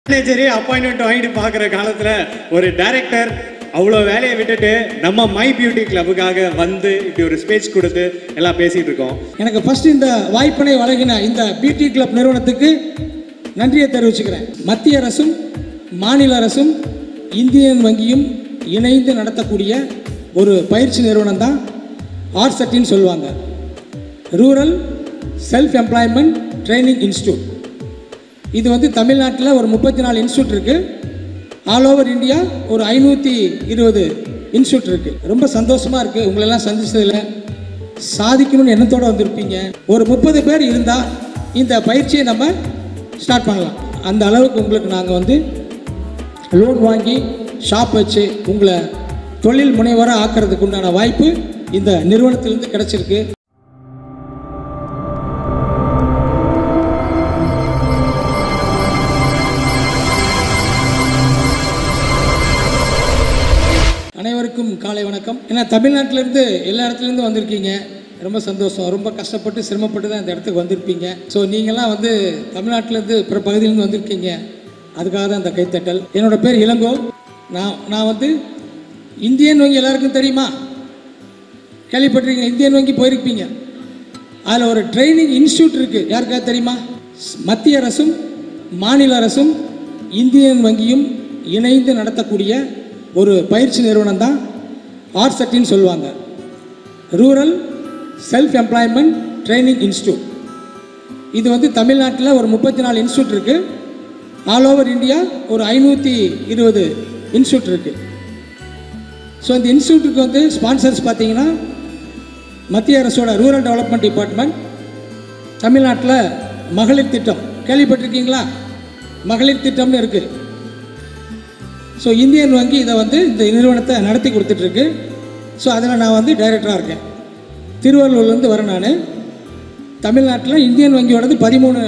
மேனேஜரே appointment வாங்கிட்டு பார்க்குற காலத்தில் ஒரு டைரக்டர் அவ்வளோ வேலையை விட்டுட்டு நம்ம மை பியூட்டி கிளப்புக்காக வந்து இப்படி ஒரு ஸ்பீச் கொடுத்து எல்லாம் பேசிகிட்டு இருக்கோம் எனக்கு ஃபர்ஸ்ட் இந்த வாய்ப்பினை வழங்கின இந்த பியூட்டி கிளப் நிறுவனத்துக்கு நன்றியை தெரிவிச்சுக்கிறேன் மத்திய அரசும் மாநில அரசும் இந்தியன் வங்கியும் இணைந்து நடத்தக்கூடிய ஒரு பயிற்சி நிறுவனம் தான் ஆர்செட்டின்னு சொல்லுவாங்க rural self employment training institute இது வந்து தமிழ்நாட்டில் ஒரு முப்பத்தி நாலு இன்ஸ்டியூட் இருக்குது ஆல் ஓவர் இந்தியா ஒரு ஐநூற்றி இருபது இன்ஸ்டியூட் இருக்குது ரொம்ப சந்தோஷமாக இருக்குது உங்களெல்லாம் சந்திச்சதில் சாதிக்கணும்னு எண்ணத்தோடு வந்திருப்பீங்க ஒரு முப்பது பேர் இருந்தால் இந்த பயிற்சியை நம்ம ஸ்டார்ட் பண்ணலாம் அந்த அளவுக்கு உங்களுக்கு நாங்கள் வந்து லோன் வாங்கி ஷாப் வச்சு உங்களை தொழில் முனைவராக ஆக்கிறதுக்கு உண்டான வாய்ப்பு இந்த நிறுவனத்திலிருந்து கிடச்சிருக்கு அனைவருக்கும் காலை வணக்கம் ஏன்னா தமிழ்நாட்டிலேருந்து எல்லா இடத்துலேருந்து வந்திருக்கீங்க ரொம்ப சந்தோஷம் ரொம்ப கஷ்டப்பட்டு சிரமப்பட்டு தான் இந்த இடத்துக்கு வந்திருப்பீங்க ஸோ நீங்கள்லாம் வந்து தமிழ்நாட்டிலேருந்து பிற பகுதியிலேருந்து வந்திருக்கீங்க அதுக்காக தான் இந்த கைத்தட்டல் என்னோட பேர் இளங்கோ நான் நான் வந்து இந்தியன் வங்கி எல்லாருக்கும் தெரியுமா கேள்விப்பட்டிருக்கீங்க இந்தியன் வங்கி போயிருப்பீங்க அதில் ஒரு ட்ரைனிங் இன்ஸ்டியூட் இருக்குது யாருக்காவது தெரியுமா ஸ்- மத்திய அரசும் மாநில அரசும் இந்தியன் வங்கியும் இணைந்து நடத்தக்கூடிய ஒரு பயிற்சி நிறுவனம் தான் ஆர்செட்டின்னு சொல்லுவாங்க rural self employment training institute இது வந்து தமிழ்நாட்டில் ஒரு முப்பத்தி நாலு இன்ஸ்டியூட் இருக்குது ஆல் ஓவர் இந்தியா ஒரு ஐநூற்றி இருபது இன்ஸ்டியூட் இருக்குது ஸோ இந்த இன்ஸ்டியூட்டுக்கு வந்து ஸ்பான்சர்ஸ் பார்த்தீங்கன்னா மத்திய அரசோட ரூரல் டெவலப்மெண்ட் டிபார்ட்மெண்ட் தமிழ்நாட்டில் மகளிர் திட்டம் கேள்விப்பட்டிருக்கீங்களா மகளிர் திட்டம்னு இருக்குது ஸோ இந்தியன் வங்கி இதை வந்து இந்த நிறுவனத்தை நடத்தி கொடுத்துட்ருக்கு ஸோ அதில் நான் வந்து டைரக்டராக இருக்கேன் திருவள்ளூர்லேருந்து வரேன் நான் தமிழ்நாட்டில் இந்தியன் வங்கியோடது பதிமூணு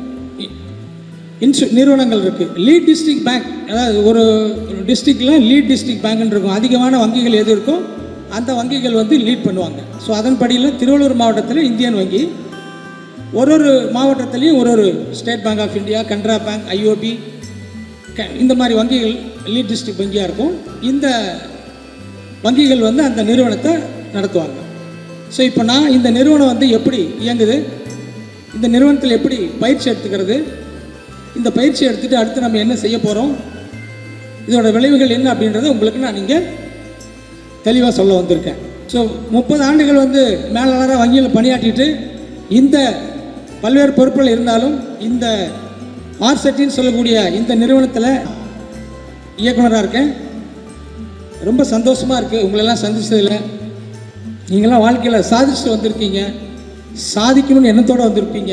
இன்சு நிறுவனங்கள் இருக்குது லீட் டிஸ்ட்ரிக்ட் பேங்க் அதாவது ஒரு டிஸ்ட்ரிக்டில் லீட் டிஸ்ட்ரிக்ட் பேங்க்னு இருக்கும் அதிகமான வங்கிகள் எது இருக்கோ அந்த வங்கிகள் வந்து லீட் பண்ணுவாங்க ஸோ அதன்படியில் திருவள்ளூர் மாவட்டத்தில் இந்தியன் வங்கி ஒரு ஒரு மாவட்டத்துலேயும் ஒரு ஒரு State Bank of India Canara Bank IOB இந்த மாதிரி வங்கிகள் லீட் டிஸ்ட்ரிக்ட் வங்கியாக இருக்கும் இந்த வங்கிகள் வந்து அந்த நிறுவனத்தை நடத்துவாங்க ஸோ இப்போ நான் இந்த நிறுவனம் வந்து எப்படி இயங்குது இந்த நிறுவனத்தில் எப்படி பயிற்சி எடுத்துக்கிறது இந்த பயிற்சி எடுத்துகிட்டு அடுத்து நம்ம என்ன செய்ய போகிறோம் இதோட விளைவுகள் என்ன அப்படின்றத உங்களுக்கு நான் இங்கே தெளிவாக சொல்ல வந்திருக்கேன் ஸோ முப்பது ஆண்டுகள் வந்து மேலாளராக வங்கியில் பணியாற்றிட்டு இந்த பல்வேறு பொறுப்புகள் இருந்தாலும் இந்த ஆர்செட்டின்னு சொல்லக்கூடிய இந்த நிறுவனத்தில் இயக்குனராக இருக்கேன் ரொம்ப சந்தோஷமாக இருக்குது உங்களெல்லாம் சந்திச்சதில் நீங்களாம் வாழ்க்கையில் சாதிச்சுட்டு வந்திருக்கீங்க சாதிக்கணும்னு எண்ணத்தோடு வந்திருப்பீங்க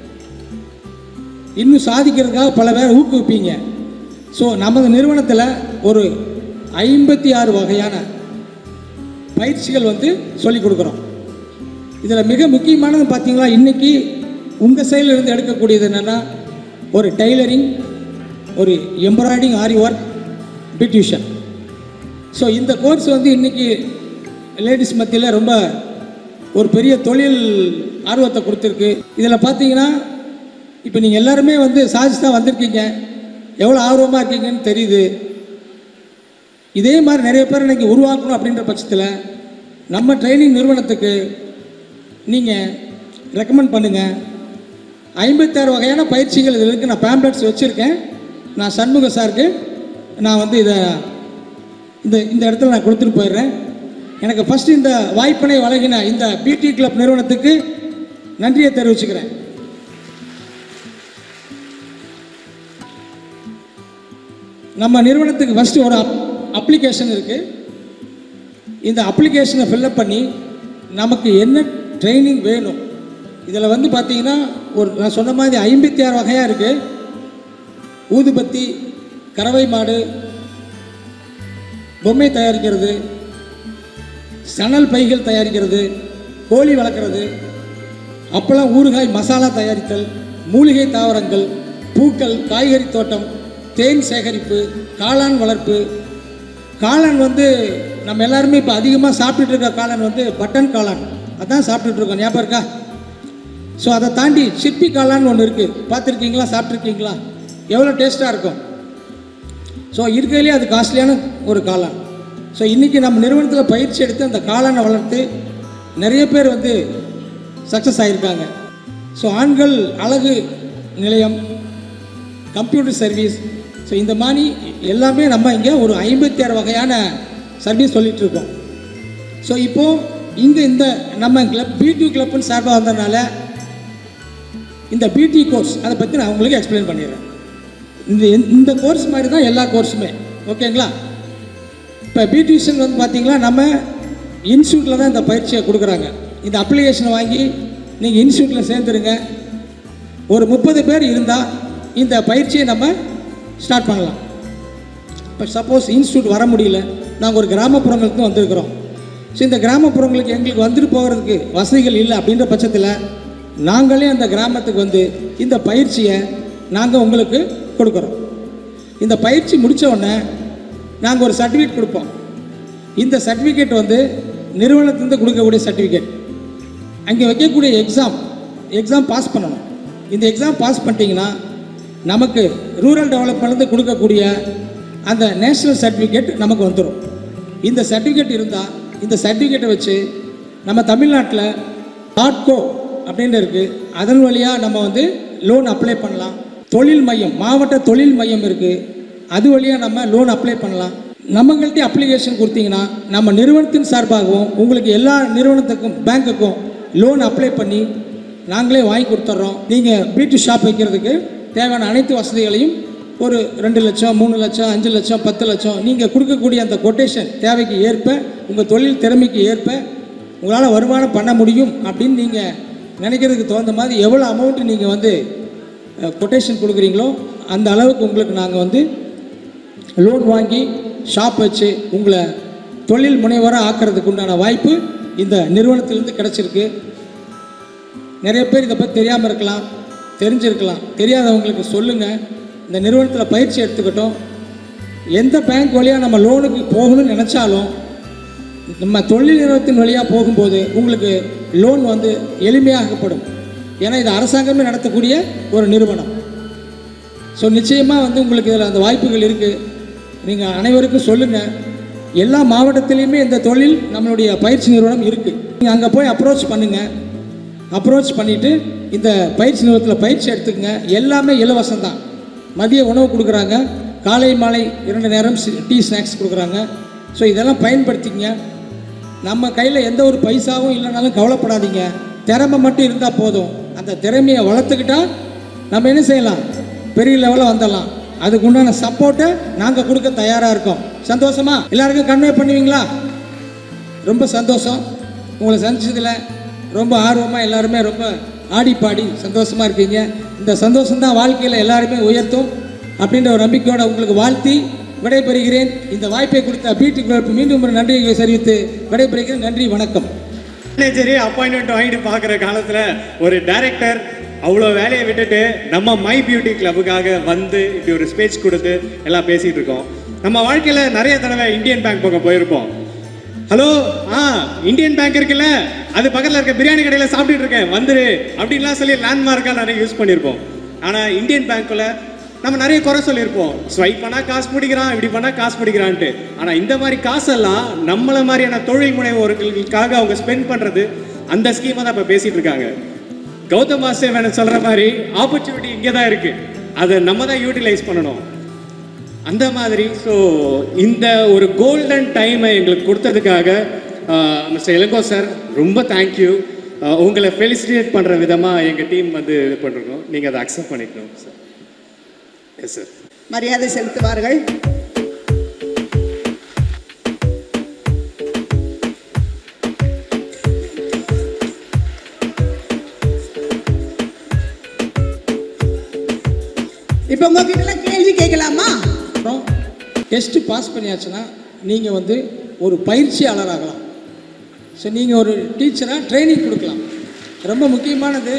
இன்னும் சாதிக்கிறதுக்காக பல பேர் ஊக்குவிப்பீங்க ஸோ நமது நிறுவனத்தில் ஒரு ஐம்பத்தி ஆறு வகையான பயிற்சிகள் வந்து சொல்லிக் கொடுக்குறோம் இதில் மிக முக்கியமானது பார்த்தீங்களா இன்றைக்கி உங்கள் சைடில் இருந்து எடுக்கக்கூடியது என்னென்னா ஒரு டைலரிங் ஒரு embroidering aari work beautician so இந்த கோர்ஸ் வந்து இன்றைக்கி லேடிஸ் மத்தியில் ரொம்ப ஒரு பெரிய தொழில் ஆர்வத்தை கொடுத்துருக்கு இதில் பார்த்தீங்கன்னா இப்போ நீங்கள் எல்லாருமே வந்து சாதிச்சு தான் வந்திருக்கீங்க எவ்வளோ ஆர்வமாக இருக்கீங்கன்னு தெரியுது இதே மாதிரி நிறைய பேர் இன்னைக்கு உருவாக்கணும் அப்படின்ற பட்சத்தில் நம்ம ட்ரைனிங் நிறுவனத்துக்கு நீங்கள் ரெக்கமெண்ட் பண்ணுங்கள் ஐம்பத்தாறு வகையான பயிற்சிகள் இதில் இருக்குது நான் பேம்ப்ளெட்ஸ் வச்சுருக்கேன் நான் சண்முக சாருக்கு நான் வந்து இதை இந்த இந்த இடத்துல நான் கொடுத்துட்டு போயிடுறேன் எனக்கு ஃபஸ்ட்டு இந்த வாய்ப்பினை வழங்கின இந்த பிடி கிளப் நிறுவனத்துக்கு நன்றியை தெரிவிச்சுக்கிறேன் நம்ம நிறுவனத்துக்கு ஃபஸ்ட்டு ஒரு அப் அப்ளிகேஷன் இருக்குது இந்த அப்ளிகேஷனை ஃபில்லப் பண்ணி நமக்கு என்ன ட்ரைனிங் வேணும் இதில் வந்து பார்த்தீங்கன்னா ஒரு நான் சொன்ன மாதிரி ஐம்பத்தி ஆறு வகையாக இருக்குது ஊதுபத்தி கறவை மாடு பொம்மை தயாரிக்கிறது சணல் பைகள் தயாரிக்கிறது கோழி வளர்க்குறது அப்பளம் ஊறுகாய் மசாலா தயாரித்தல் மூலிகை தாவரங்கள் பூக்கள் காய்கறி தோட்டம் தேன் சேகரிப்பு காளான் வளர்ப்பு காளான் வந்து நம்ம எல்லாருமே இப்போ அதிகமாக சாப்பிட்டுட்டு இருக்க காளான் வந்து பட்டன் காளான் அதான் சாப்பிட்டுட்டு இருக்கோம் ஞாபகம் இருக்கா ஸோ அதை தாண்டி சிப்பி காளான்னு ஒன்று இருக்குது பார்த்துருக்கீங்களா சாப்பிட்ருக்கீங்களா எவ்வளோ டேஸ்ட்டாக இருக்கும் ஸோ இருக்கிறதுலே அது காஸ்ட்லியான ஒரு காளான் ஸோ இன்றைக்கி நம்ம நிறுவனத்தில் பயிற்சி எடுத்து அந்த காளானை வளர்த்து நிறைய பேர் வந்து சக்ஸஸ் ஆகியிருக்காங்க ஸோ ஆண்கள் அழகு நிலையம் கம்ப்யூட்டர் சர்வீஸ் ஸோ இந்த மாதிரி எல்லாமே நம்ம இங்கே ஒரு ஐம்பத்தி ஆறு வகையான சர்வீஸ் சொல்லிட்டு இருக்கோம் ஸோ இப்போது இங்கே இந்த நம்ம கிளப் பிடி கிளப்னு சார்பாக வந்ததுனால இந்த பிடி கோர்ஸ் அதை பற்றி நான் உங்களுக்கு எக்ஸ்பிளைன் பண்ணிடுறேன் இந்த இந்த கோர்ஸ் மாதிரி தான் எல்லா கோர்ஸுமே ஓகேங்களா இப்போ பிடியூஷன் வந்து பார்த்தீங்களா நம்ம இன்ஸ்டியூட்டில் தான் இந்த பயிற்சியை கொடுக்குறாங்க இந்த அப்ளிகேஷனை வாங்கி நீங்கள் இன்ஸ்டியூட்டில் சேர்ந்துருங்க ஒரு முப்பது பேர் இருந்தால் இந்த பயிற்சியை நம்ம ஸ்டார்ட் பண்ணலாம் இப்போ சப்போஸ் இன்ஸ்டியூட் வர முடியல நாங்கள் ஒரு கிராமப்புறங்களுக்கு வந்திருக்கிறோம் ஸோ இந்த கிராமப்புறங்களுக்கு எங்களுக்கு வந்துட்டு போகிறதுக்கு வசதிகள் இல்லை அப்படின்ற பட்சத்தில் நாங்களே அந்த கிராமத்துக்கு வந்து இந்த பயிற்சியை நாங்கள் உங்களுக்கு கொடுக்குறோம் இந்த பயிற்சி முடித்த உடனே நாங்கள் ஒரு சர்டிஃபிகேட் கொடுப்போம் இந்த சர்டிஃபிகேட் வந்து நிறுவனத்திலிருந்து கொடுக்கக்கூடிய சர்டிஃபிகேட் அங்கே வைக்கக்கூடிய எக்ஸாம் எக்ஸாம் பாஸ் பண்ணணும் இந்த எக்ஸாம் பாஸ் பண்ணிட்டீங்கன்னா நமக்கு ரூரல் டெவலப்மெண்ட்லேருந்து கொடுக்கக்கூடிய அந்த நேஷ்னல் சர்டிஃபிகேட் நமக்கு வந்துடும் இந்த சர்டிஃபிகேட் இருந்தால் இந்த சர்டிஃபிகேட்டை வச்சு நம்ம தமிழ்நாட்டில் ஆட்கோ அப்படின்னு இருக்குது அதன் வழியாக நம்ம வந்து லோன் அப்ளை பண்ணலாம் தொழில் மையம் மாவட்ட தொழில் மையம் இருக்குது அது வழியாக நம்ம லோன் அப்ளை பண்ணலாம் நம்மங்கள்ட்ட அப்ளிகேஷன் கொடுத்தீங்கன்னா நம்ம நிறுவனத்தின் சார்பாகவும் உங்களுக்கு எல்லா நிறுவனத்துக்கும் பேங்க்குக்கும் லோன் அப்ளை பண்ணி நாங்களே வாங்கி கொடுத்துட்றோம் நீங்கள் பியூட்டி ஷாப் வைக்கிறதுக்கு தேவையான அனைத்து வசதிகளையும் ஒரு ரெண்டு லட்சம் மூணு லட்சம் அஞ்சு லட்சம் பத்து லட்சம் நீங்கள் கொடுக்கக்கூடிய அந்த கொட்டேஷன் தேவைக்கு ஏற்ப உங்கள் தொழில் திறமைக்கு ஏற்ப உங்களால் வருமானம் பண்ண முடியும் அப்படின்னு நீங்கள் நினைக்கிறதுக்கு தகுந்த மாதிரி எவ்வளோ அமௌண்ட்டு நீங்கள் வந்து கொட்டேஷன் கொடுக்குறீங்களோ அந்த அளவுக்கு உங்களுக்கு நாங்கள் வந்து லோன் வாங்கி ஷாப் வச்சு உங்களை தொழில் முனைவராக ஆக்கிறதுக்கு உண்டான வாய்ப்பு இந்த நிறுவனத்திலேருந்து கிடச்சிருக்கு நிறைய பேர் இதை பற்றி தெரியாமல் இருக்கலாம் தெரிஞ்சிருக்கலாம் தெரியாதவங்களுக்கு சொல்லுங்கள் இந்த நிறுவனத்தில் பயிற்சி எடுத்துக்கிட்டோம் எந்த பேங்க் வழியாக நம்ம லோனுக்கு போகணும்னு நினச்சாலும் நம்ம தொழில் நிறுவனத்தின் வழியாக போகும்போது உங்களுக்கு லோன் வந்து எளிமையாகப்படும் ஏன்னா இது அரசாங்கமே நடத்தக்கூடிய ஒரு நிறுவனம் ஸோ நிச்சயமாக வந்து உங்களுக்கு இதில் அந்த வாய்ப்புகள் இருக்குது நீங்கள் அனைவருக்கும் சொல்லுங்கள் எல்லா மாவட்டத்திலையுமே இந்த தொழில் நம்மளுடைய பயிற்சி நிறுவனம் இருக்குது நீங்கள் அங்கே போய் அப்ரோச் பண்ணுங்கள் அப்ரோச் பண்ணிவிட்டு இந்த பயிற்சி நிறுவனத்தில் பயிற்சி எடுத்துக்கங்க எல்லாமே இலவசம் தான் மதிய உணவு கொடுக்குறாங்க காலை மாலை இரண்டு நேரம் சி- டீ ஸ்நாக்ஸ் கொடுக்குறாங்க ஸோ இதெல்லாம் பயன்படுத்திக்கங்க நம்ம கையில் எந்த ஒரு பைசாவும் இல்லைனாலும் கவலைப்படாதீங்க திறமை மட்டும் இருந்தால் போதும் அந்த திறமையை வளர்த்துக்கிட்டா நம்ம என்ன செய்யலாம் பெரிய லெவலில் வந்துடலாம் அதுக்கு உண்டான சப்போர்ட்டை நாங்கள் கொடுக்க தயாராக இருக்கோம் சந்தோஷமா எல்லாருக்கும் கன்வே பண்ணுவீங்களா ரொம்ப சந்தோஷம் உங்களை சந்திச்சதில் ரொம்ப ஆர்வமாக எல்லாருமே ரொம்ப ஆடி பாடி சந்தோஷமாக இருக்கீங்க இந்த சந்தோஷம் தான் வாழ்க்கையில் எல்லாருமே உயர்த்தும் அப்படின்ற ஒரு நம்பிக்கையோட உங்களுக்கு வாழ்த்தி விடைபெறுகிறேன் இந்த வாய்ப்பை கொடுத்த பிடி குரூப் மீண்டும் ஒரு நன்றியை தெரிவித்து விடைபெறுகிறேன் நன்றி வணக்கம் மேனேஜரே அப்பாயின்மெண்ட் வாங்கிட்டு பார்க்குற காலத்தில் ஒரு டைரக்டர் அவ்வளோ வேலையை விட்டுட்டு நம்ம மை பியூட்டி கிளப்புக்காக வந்து இப்படி ஒரு ஸ்பீச் கொடுத்து எல்லாம் பேசிகிட்டு இருக்கோம் நம்ம வாழ்க்கையில் நிறைய தடவை இந்தியன் பேங்க் பக்கம் போயிருப்போம் ஹலோ ஆ இந்தியன் பேங்க் இருக்குல்ல அது பக்கத்தில் இருக்க பிரியாணி கடையில் சாப்பிட்டுட்டு இருக்கேன் வந்துரு அப்படின்லாம் சொல்லி லேண்ட்மார்க்காக நிறைய யூஸ் பண்ணியிருப்போம் ஆனால் இந்தியன் பேங்க்கில் நம்ம நிறைய குறை சொல்லியிருப்போம் ஸ்வைப் பண்ணால் காசு பிடிக்கிறான் இப்படி பண்ணால் காசு பிடிக்கிறான்ட்டு ஆனால் இந்த மாதிரி காசெல்லாம் நம்மள மாதிரியான தொழில் முனைவோர்களுக்காக அவங்க ஸ்பெண்ட் பண்ணுறது அந்த ஸ்கீமை தான் இப்போ பேசிகிட்டு இருக்காங்க கௌதம் மாஸ்டர் வேணும் சொல்கிற மாதிரி ஆப்பர்ச்சுனிட்டி இங்கே தான் இருக்குது அதை நம்ம தான் யூட்டிலைஸ் பண்ணணும் அந்த மாதிரி ஸோ இந்த ஒரு கோல்டன் டைமை எங்களுக்கு கொடுத்ததுக்காக மிஸ்டர் இளங்கோ சார் ரொம்ப தேங்க்யூ உங்களை ஃபெலிசிட்டேட் பண்ணுற விதமாக எங்கள் டீம் வந்து இது பண்ணுறோம் நீங்கள் அதை அக்செப்ட் பண்ணிக்கணும் சார் எஸ் சார் மரியாதை செலுத்துவார்கள் இப்போ உங்ககிட்ட எல்லாம் கேள்வி கேட்கலாமா அப்புறம் டெஸ்ட்டு பாஸ் பண்ணியாச்சுன்னா நீங்கள் வந்து ஒரு பயிற்சியாளர் ஆகலாம் ஸோ நீங்கள் ஒரு டீச்சராக ட்ரைனிங் கொடுக்கலாம் ரொம்ப முக்கியமானது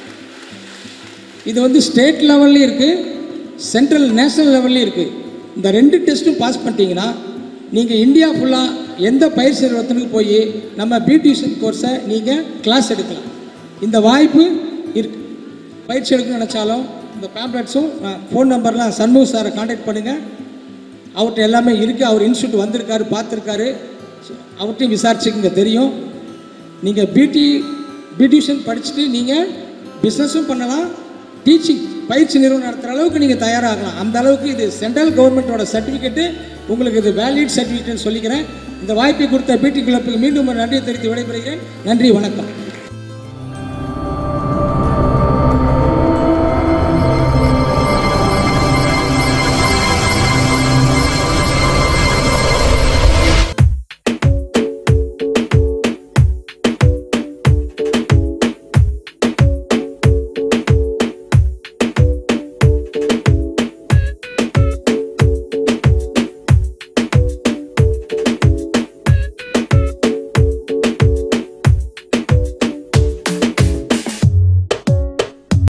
இது வந்து ஸ்டேட் லெவல்லையும் இருக்குது சென்ட்ரல் நேஷனல் லெவல்லையும் இருக்குது இந்த ரெண்டு டெஸ்ட்டும் பாஸ் பண்ணிட்டீங்கன்னா நீங்கள் இந்தியா ஃபுல்லாக எந்த பயிற்சி நிறுவனத்துக்கு போய் நம்ம பியூட்டிஷியன் கோர்ஸை நீங்கள் கிளாஸ் எடுக்கலாம் இந்த வாய்ப்பு இருக்கு பயிற்சி எடுக்கணும்னு நினச்சாலும் இந்த பேம்ப்ளெட்ஸும் ஃபோன் நம்பர்லாம் சண்முக சாரை காண்டாக்ட் பண்ணுங்கள் அவர்கிட்ட எல்லாமே இருக்குது அவர் இன்ஸ்டியூட் வந்திருக்காரு பார்த்துருக்காரு அவர்கிட்டையும் விசாரிச்சுக்குங்க தெரியும் நீங்கள் பியூட்டி பியூட்டிஷியன் படிச்சுட்டு நீங்கள் பிஸ்னஸும் பண்ணலாம் டீச்சிங் பயிற்சி நிறுவனம் நடத்துகிற அளவுக்கு நீங்கள் தயாராகலாம் அந்த அளவுக்கு இது சென்ட்ரல் கவர்மெண்ட்டோட சர்டிஃபிகேட்டு உங்களுக்கு இது வேலிட் சர்டிஃபிகேட்னு சொல்லிக்கிறேன் இந்த வாய்ப்பை கொடுத்த பியூட்டி கிளப்புக்கு மீண்டும் ஒரு நன்றியை தெரிவித்து விடைபெறுகிறேன் நன்றி வணக்கம்